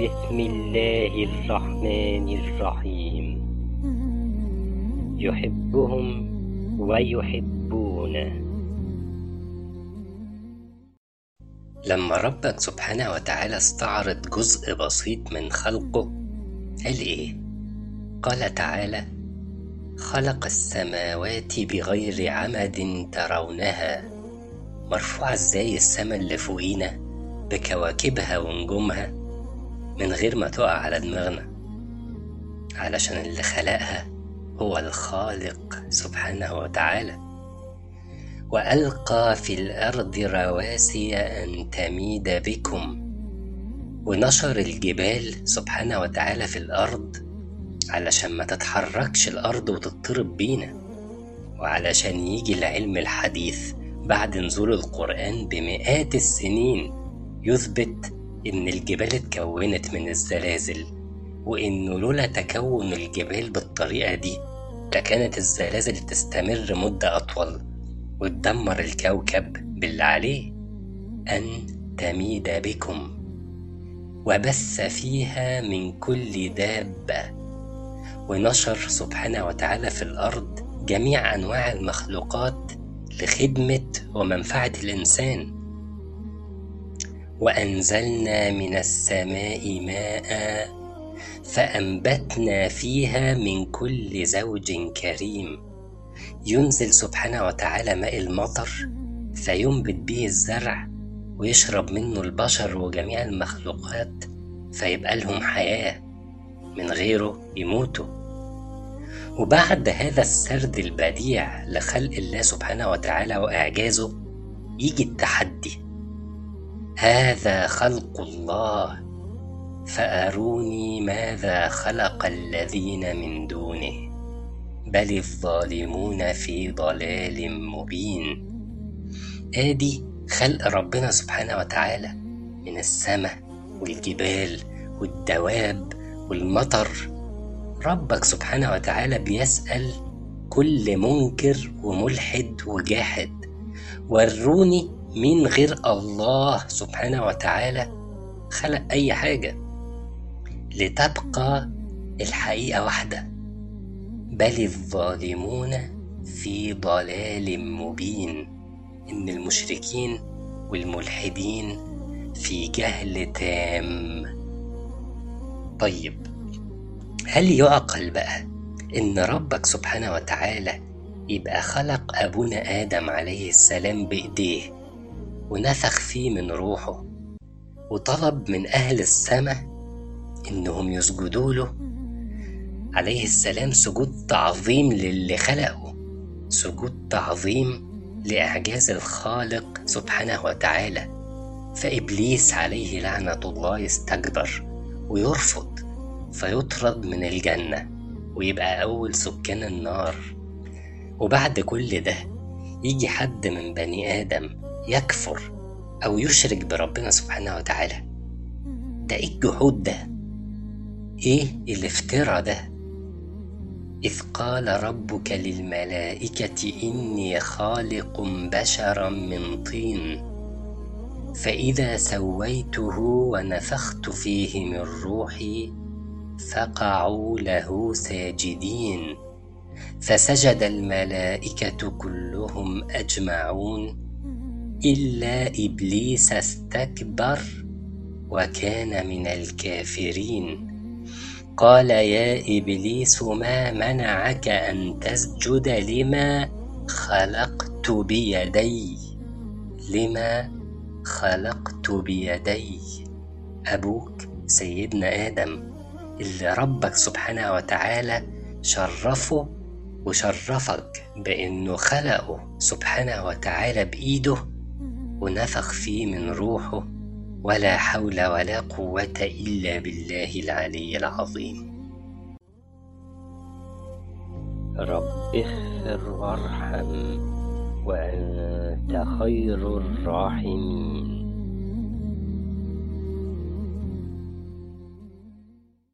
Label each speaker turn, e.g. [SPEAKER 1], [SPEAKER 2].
[SPEAKER 1] بسم الله الرحمن الرحيم يحبهم ويحبونه لما ربك سبحانه وتعالى استعرض جزء بسيط من خلقه قال ايه قال تعالى خلق السماوات بغير عمد ترونها مرفوعة ازاي السما اللي فوقينا بكواكبها ونجومها من غير ما تقع على دماغنا علشان اللي خلقها هو الخالق سبحانه وتعالى والقى في الارض رواسي ان تميد بكم ونشر الجبال سبحانه وتعالى في الارض علشان ما تتحركش الارض وتضطرب بينا وعلشان يجي العلم الحديث بعد نزول القران بمئات السنين يثبت ان الجبال اتكونت من الزلازل وانه لولا تكون الجبال بالطريقه دي لكانت الزلازل تستمر مده اطول وتدمر الكوكب باللي عليه ان تميد بكم وبث فيها من كل دابه ونشر سبحانه وتعالى في الارض جميع انواع المخلوقات لخدمه ومنفعه الانسان وانزلنا من السماء ماء فانبتنا فيها من كل زوج كريم ينزل سبحانه وتعالى ماء المطر فينبت به الزرع ويشرب منه البشر وجميع المخلوقات فيبقى لهم حياه من غيره يموتوا وبعد هذا السرد البديع لخلق الله سبحانه وتعالى واعجازه يجي التحدي هذا خلق الله فاروني ماذا خلق الذين من دونه بل الظالمون في ضلال مبين ادي خلق ربنا سبحانه وتعالى من السماء والجبال والدواب والمطر ربك سبحانه وتعالى بيسأل كل منكر وملحد وجاحد وروني مين غير الله سبحانه وتعالى خلق أي حاجة لتبقى الحقيقة واحدة بل الظالمون في ضلال مبين إن المشركين والملحدين في جهل تام طيب هل يعقل بقى إن ربك سبحانه وتعالى يبقى خلق أبونا آدم عليه السلام بإيديه ونفخ فيه من روحه وطلب من أهل السماء إنهم يسجدوا له عليه السلام سجود تعظيم للي خلقه سجود تعظيم لإعجاز الخالق سبحانه وتعالى فإبليس عليه لعنة الله يستكبر ويرفض فيطرد من الجنة ويبقى أول سكان النار وبعد كل ده يجي حد من بني آدم يكفر أو يشرك بربنا سبحانه وتعالى ده إيه الجحود ده؟ إيه الافتراء ده؟ إذ قال ربك للملائكة إني خالق بشرا من طين فإذا سويته ونفخت فيه من روحي فقعوا له ساجدين فسجد الملائكة كلهم أجمعون إلا إبليس استكبر وكان من الكافرين قال يا إبليس ما منعك أن تسجد لما خلقت بيدي لما خلقت بيدي أبوك سيدنا آدم اللي ربك سبحانه وتعالى شرفه وشرفك بأنه خلقه سبحانه وتعالى بإيده ونفخ فيه من روحه ولا حول ولا قوة إلا بالله العلي العظيم رب اغفر وارحم وأنت خير الراحمين